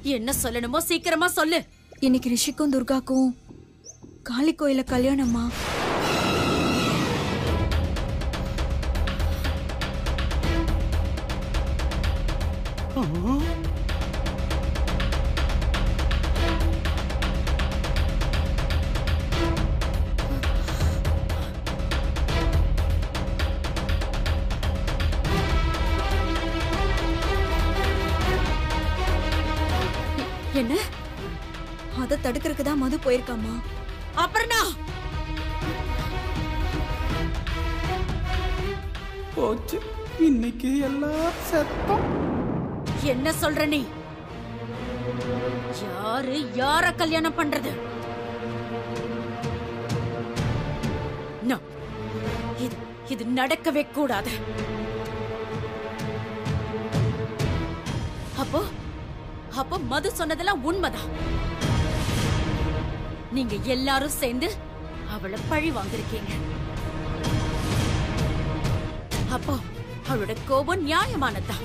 என்ன சொல்லணுமோ சீக்கிரமா சொல்லு இன்னைக்கு ரிஷிக்கும் துர்காக்கும் காளி கோயில கல்யாணமா என்ன அதை தடுக்கிறதுக்கு தான் மது போயிருக்காமா அபர்ணா போச்சு இன்னைக்கு எல்லாம் செத்தோம் என்ன சொல்ற நீ யாரு யார கல்யாணம் பண்றது No. இது இது நடக்கவே கூடாது அப்போ அப்போ மது சொன்னதெல்லாம் உண்மைதான் நீங்க எல்லாரும் சேர்ந்து அவளை பழி வாங்கிருக்கீங்க அப்போ அவளோட கோபம் நியாயமானதுதான்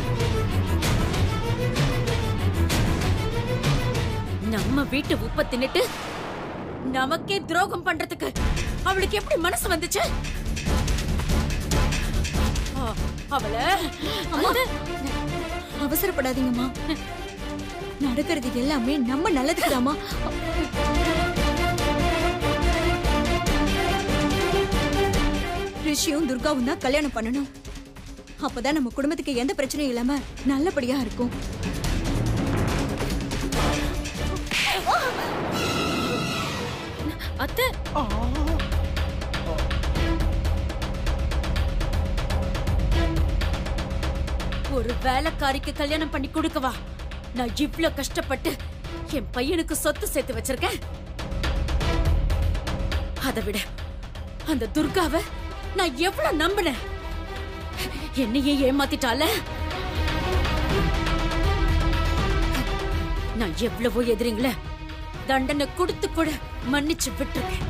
நம்ம வீட்டு உப்ப தின்னுட்டு நமக்கே துரோகம் பண்றதுக்கு அவளுக்கு எப்படி மனசு வந்துச்சு அ- அவள அது- அவசரப்படாதீங்கம்மா நடக்கிறது எல்லாமே நம்ம நல்லதுக்குதாம்மா ரிஷியும் துர்காவும் தான் கல்யாணம் பண்ணணும் அப்பதான் நம்ம குடும்பத்துக்கு எந்த பிரச்சனையும் இல்லாம நல்லபடியா இருக்கும் அத்தை ஒரு வேலைக்காரிக்கு கல்யாணம் பண்ணி கொடுக்கவா நான் இவ்ளோ கஷ்டப்பட்டு என் பையனுக்கு சொத்து சேர்த்து வச்சிருக்கேன் அதை விட அந்த துர்காவை நான் எவ்வளவு நம்பினேன் என்னையே ஏமாத்திட்டால நான் எவ்வளவோ எதிரிங்கள தண்டனை கொடுத்து கூட மன்னிச்சு விட்டுருக்கேன்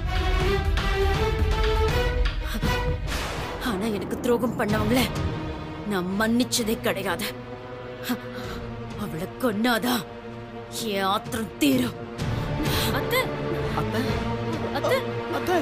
ஆனா எனக்கு துரோகம் பண்ணவங்கள நான் மன்னிச்சதே கிடையாது அவளை கொன்னாதான் என் ஆத்திரம் தீரும் அத்தை அத்தை அத்தை அத்தை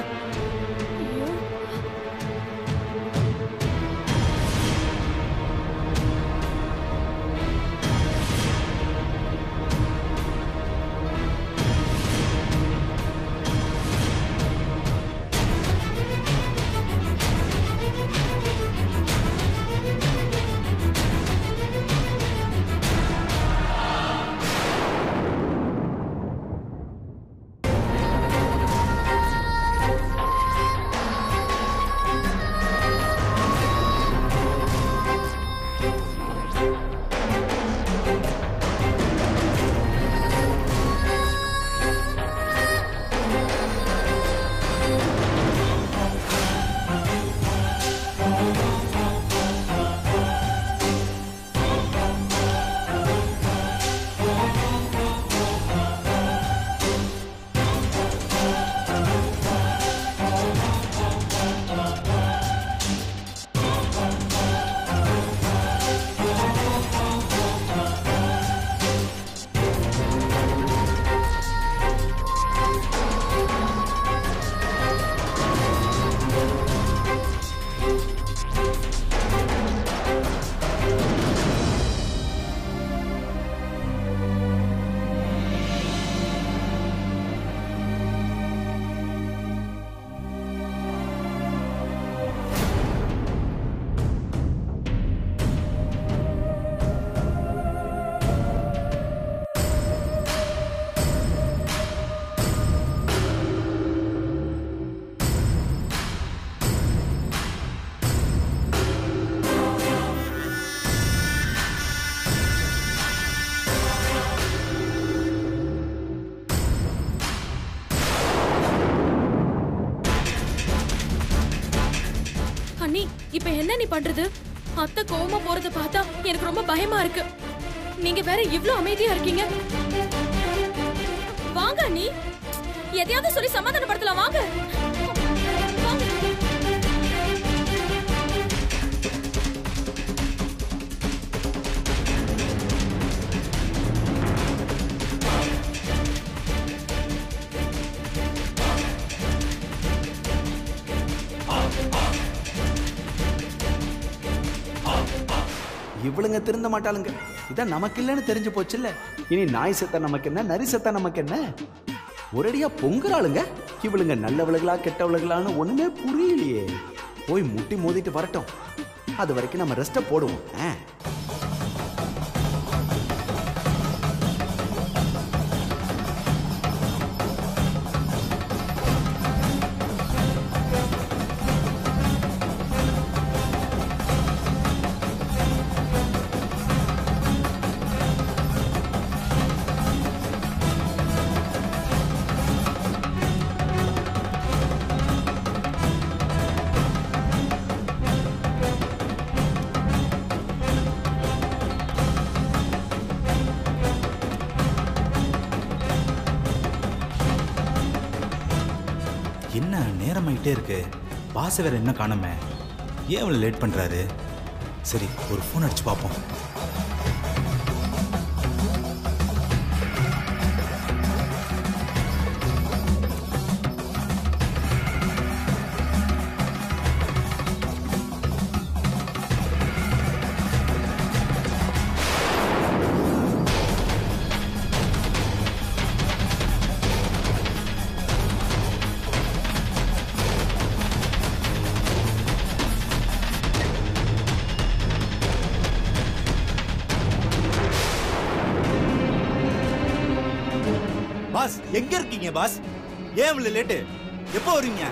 அண்ணி இப்ப என்ன நீ பண்றது அத்தை கோவமா போறத பார்த்தா எனக்கு ரொம்ப பயமா இருக்கு நீங்க வேற இவ்ளோ அமைதியா இருக்கீங்க வாங்க அண்ணி எதையாவது சொல்லி சமாதானப்படுத்தலாம் வாங்க வாங்க. இவளுங்க திருந்த மாட்டாளுங்க இதான் நமக்கு இல்லைன்னு தெரிஞ்சு போச்சுல்ல இனி நாய் செத்தா நமக்கு என்ன நரி செத்தா நமக்கு என்ன ஒரேடியா பொங்குறாளுங்க இவளுங்க நல்லவளுகளா கெட்டவளுகளான்னு ஒண்ணுமே புரியலையே போய் முட்டி மோதிட்டு வரட்டும் அது வரைக்கும் நம்ம ரெஸ்ட்டை போடுவோம் ஆ என்ன நேரமாயிட்டே இருக்கு பாச வேற என்ன காணுமே ஏன் இவ்வளவு லேட் பண்றாரு சரி ஒரு ஃபோன் அடிச்சு பார்ப்போம் பாஸ் எங்க இருக்கீங்க பாஸ் ஏன் இவ்வளவு லேட்டு எப்போ வருவீங்க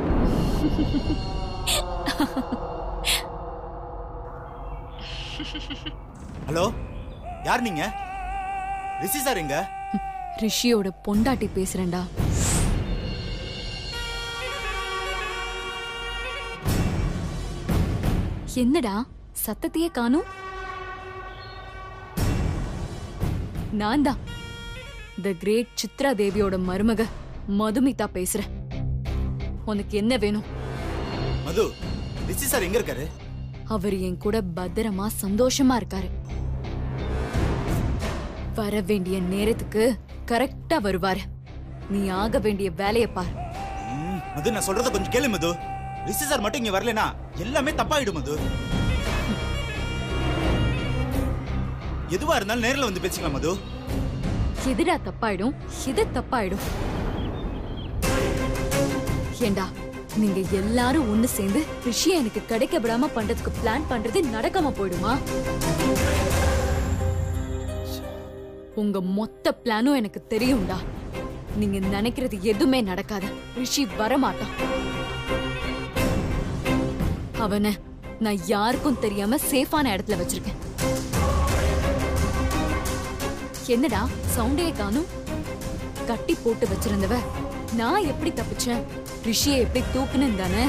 ஹலோ யார் நீங்க ரிஷி சார் எங்க ரிஷியோட பொண்டாட்டி பேசுறேன்டா என்னடா சத்தத்தையே காணும் நான் தான் த கிரேட் சித்ரா தேவியோட மருமக மதுமிதா பேசுறேன் உனக்கு என்ன வேணும் மது ரிஷி சார் எங்க இருக்காரு அவர் என் கூட பத்திரமா சந்தோஷமா இருக்காரு வர வேண்டிய நேரத்துக்கு கரெக்டா வருவாரு நீ ஆக வேண்டிய வேலைய பார் ம், மது நான் சொல்றத கொஞ்சம் கேளு மது ரிஷி சார் மட்டும் இங்க வரலனா எல்லாமே தப்பாயிடும் மது எதுவா இருந்தாலும் நேர்ல வந்து பேசிக்கலாம் மது எதுடா தப்பாயிடும் எது தப்பாயிடும் ஏண்டா நீங்க எல்லாரும் ஒண்ணு சேர்ந்து ரிஷியை எனக்கு கிடைக்க விடாம பண்றதுக்கு பிளான் பண்றது நடக்காம போயிடுமா உங்க மொத்த பிளானும் எனக்கு தெரியும்டா நீங்க நினைக்கிறது எதுவுமே நடக்காது ரிஷி வரமாட்டான் அவனை நான் யாருக்கும் தெரியாம சேஃபான இடத்துல வச்சிருக்கேன் என்னடா சவுண்டே காணும் கட்டி போட்டு வச்சிருந்தவ நான் எப்படி தப்பிச்சேன் ரிஷியை எப்படி தூக்குனேன் தானே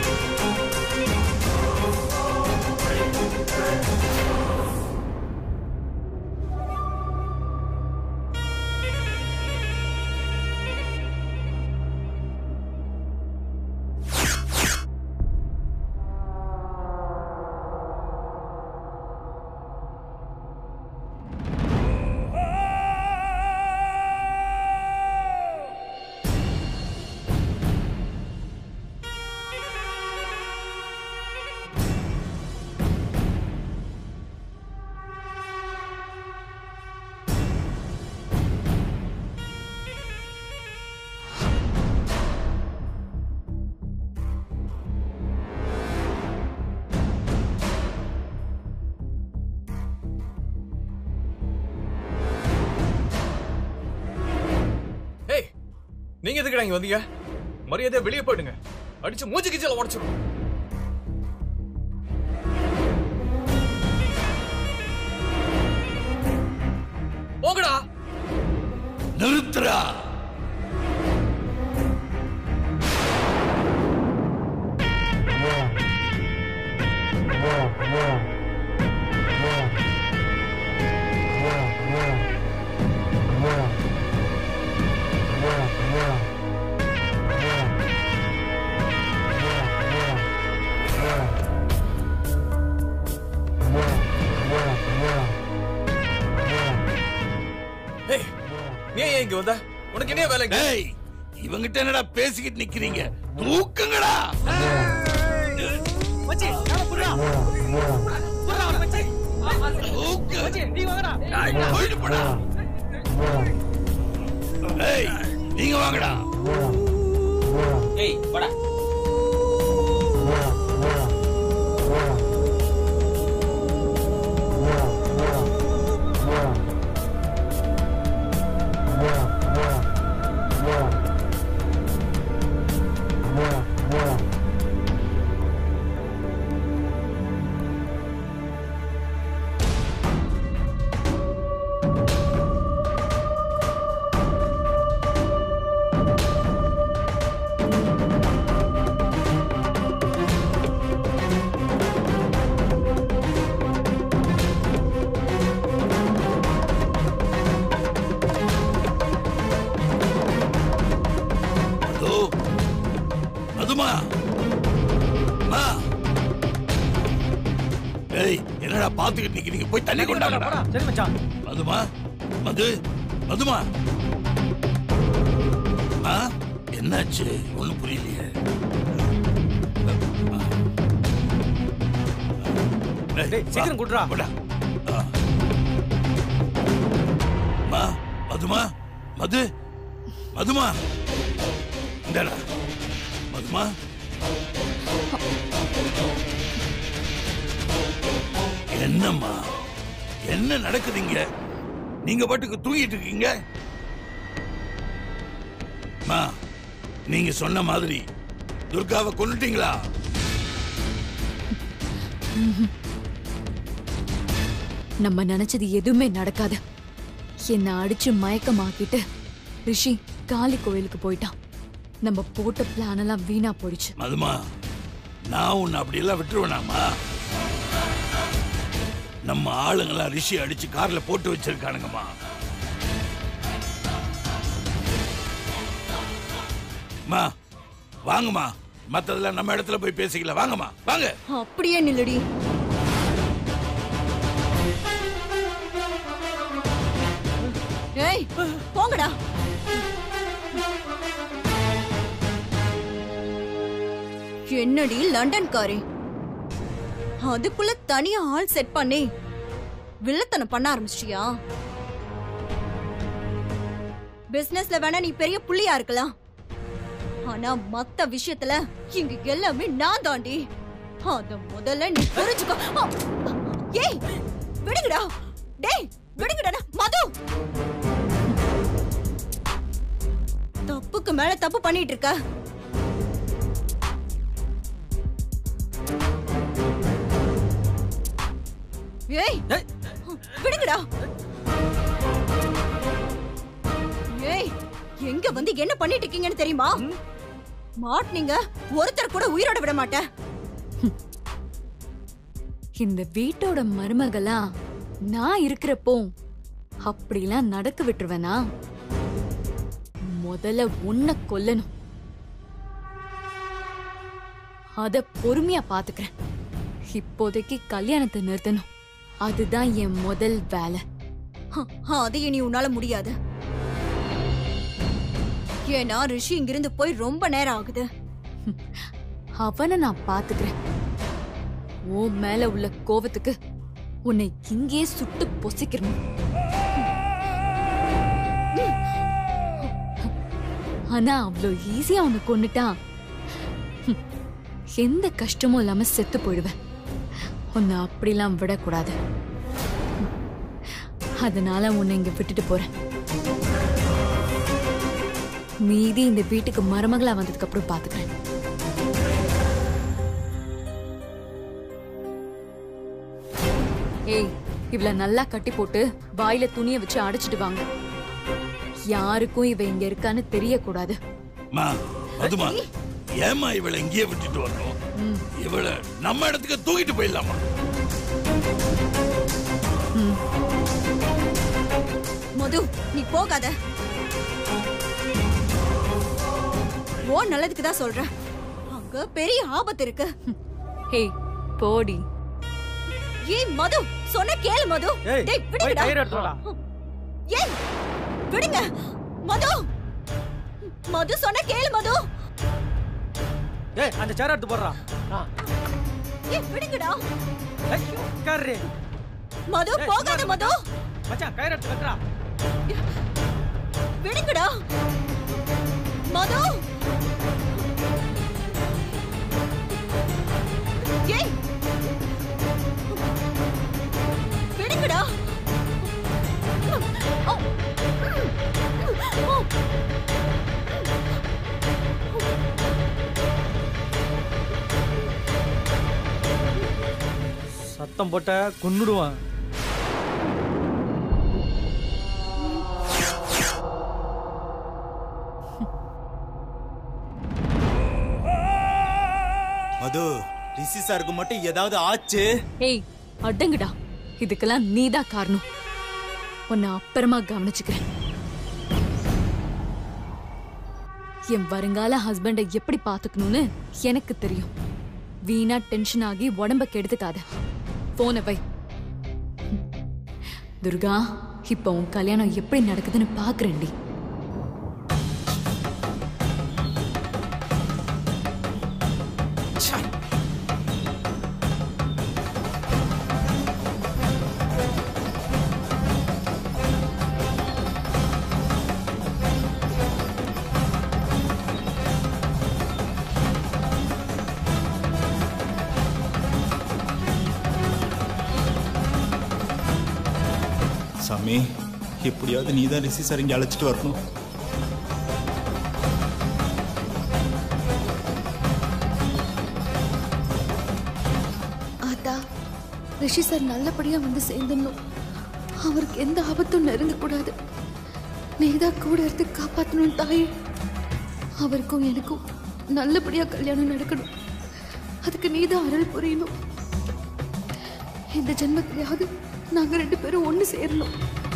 ஏய் நீங்க எதுக்குடா இங்க வந்தீங்க மரியாதையா வெளியே போயிடுங்க அடிச்சு மூச்சு கிச்சல உடச்சிடும் போங்கடா நிறுத்துறா ஏய் நீ ஏன் இங்க வந்த உனக்கு என்ன வேலை இங்க? டேய் இவங்கிட்ட என்னடா பேசிக்கிட்டு நிக்கிறீங்க தூக்குங்கடா மச்சி, நாளை புடுறா. புடுறா அவனை, மச்சி. தூக்கு டேய், போயிட்டு போடா ஏய் நீங்க வாங்கடா ஏய் வாடா அதோ மதுமா மா ஏய் என்னடா பாத்துக்கிட்டு நிக்கிறீங்க போய் தண்ணி கொண்டாங்கடா சரி மச்சான் மதுமா மது மதுமா ஆ என்னாச்சு ஒண்ணும் புரியலையே டேய், சீக்கிரம் குடுறா. போடா. ஆ. மா மதுமா மது மதுமா இந்தடா மதுமா என்னம்மா என்ன நடக்குதுங்க நீங்க பாட்டுக்கு தூங்கிட்டு இருக்கீங்க மா நீங்க சொன்ன மாதிரி துர்காவை கொன்னுட்டீங்களா நம்ம நினைச்சது எதுவுமே நடக்காது என்னை அடிச்சு மயக்கமாக்கிட்டு ரிஷி காளி கோயிலுக்கு போயிட்டான் நம்ம போட்ட பிளான் எல்லாம் வீணா போயிடுச்சு மதுமா நான் உன்னை அப்படியெல்லாம் விட்டுருவேனாமா நம்ம ஆளுங்கெல்லாம் ரிஷி அடிச்சு கார்ல போட்டு வச்சிருக்கானுங்கம்மா மா வாங்கம்மா மத்ததெல்லாம் நம்ம இடத்துல போய் பேசிக்கலாம் வாங்கம்மா வாங்க அப்படியே நில்லுடி ஏய் போங்கடா என்னடி லண்டன் காரி அதுக்குள்ள தனியா ஆள் செட் பண்ணி வில்லத்தனம் பண்ண ஆரம்பிச்சிட்டியா பிசினஸ்ல வேணா நீ பெரிய புள்ளியா இருக்கலாம் ஆனா மத்த விஷயத்துல இங்க எல்லாமே நான் தாண்டி அத முதல்ல நீ புரிஞ்சுக்கோ ஆ! ஏய் விடுங்கடா டேய் விடுங்கடா மது தப்புக்கு மேல தப்பு பண்ணிட்டு இருக்க ஏய் ஏய், விடுங்கடா ஏய் எங்க வந்து என்ன பண்ணிட்டு இருக்கீங்கன்னு தெரியுமா மாட்னீங்க ஒருத்தர் கூட உயிரோட விட மாட்டேன் இந்த வீட்டோட மருமகளா நான் இருக்கிறப்போ அப்படிலாம் நடக்க விட்டுருவேனா முதல்ல உன்னை கொல்லணும் அத பொறுமையா பாத்துக்கிறேன் இப்போதைக்கு கல்யாணத்தை நிறுத்தணும் அதுதான் என் முதல் வேலை ஹ, அது இனி உன்னால முடியாது ஏன்னா ரிஷி இங்கிருந்து போய் ரொம்ப நேரம் ஆகுது அவனை நான் பாத்துக்கிறேன் உன் மேல உள்ள கோவத்துக்கு உன்னை இங்கேயே சுட்டு பொசிக்கிறணும் ஆனா அவ்வளோ ஈஸியா உன்னை கொன்னுட்டான் ஹம், எந்த கஷ்டமும் இல்லாம செத்து போயிடுவேன் உன்னை அப்படிலாம் விடக்கூடாது ஹம், அதனால உன்னை இங்க விட்டுட்டு போறேன் மீதி இந்த வீட்டுக்கு மருமகளா வந்ததுக்கு அப்புறம் பாத்துக்கிறேன் ஏய் இவள நல்லா கட்டி போட்டு வாயில துணிய வச்சு அடைச்சிட்டு வாங்க யாருக்கும் இவ இங்க இருக்கான்னு தெரியக்கூடாது மா மதுமா ஏமா இவளை இங்கேயே விட்டுட்டு வரணும் இவளை நம்ம இடத்துக்கு தூக்கிட்டு போயிடலாமா மது நீ போகாத ஓ நல்லதுக்கு தான் சொல்றேன் அங்க பெரிய ஆபத்து இருக்கு ஏய் போடி ஏய் மது சொன்ன கேளு மது ஏய் டேய் போய் விடுங்கடா டயர் எடுத்து வாடா ஏய் விடுங்க மது மது சொன்ன கேளு மது ஏய் அந்த சேர் எடுத்து போடுறா ஆ. ஏய் விடுங்கடா ஏய், உட்கார்றே மது ஏய், போகாத சும்மா மது மச்சான் கயிறு எடுத்து கட்டுறா விடுங்கடா மது ஏய் விடுங்கடா ஓ. ஓ. சத்தம் போட்ட கொன்னுடுவான் மது ரிஷி சாருக்கு மட்டும் ஏதாவது ஆச்சு ஏய் அடங்குடா இதுக்கெல்லாம் நீதான் காரணம் உன்னை அப்புறமா கவனிச்சுக்கிறேன் என் வருங்கால ஹஸ்பண்டை எப்படி பாத்துக்கணும்னு எனக்கு தெரியும் வீணா டென்ஷன் ஆகி உடம்ப கெடுத்துக்காத போன வை துர்கா இப்ப உன் கல்யாணம் எப்படி நடக்குதுன்னு பாக்குறேன்டி சாமி எப்படியாவது நீ தான் ரிஷி சார் இங்கே அழைச்சிட்டு வரணும் ஆத்தா ரிஷி சார் நல்லபடியா வந்து சேர்ந்துடணும் அவருக்கு எந்த ஆபத்தும் நெருங்கக்கூடாது நீதான் கூட இருந்து காப்பாற்றணும் தாயே அவருக்கும் எனக்கும் நல்லபடியா கல்யாணம் நடக்கணும் அதுக்கு நீதான் அருள் புரியணும் இந்த ஜென்மத்திலேயாவது நாங்க ரெண்டு பேரும் ஒண்ணு சேரணும்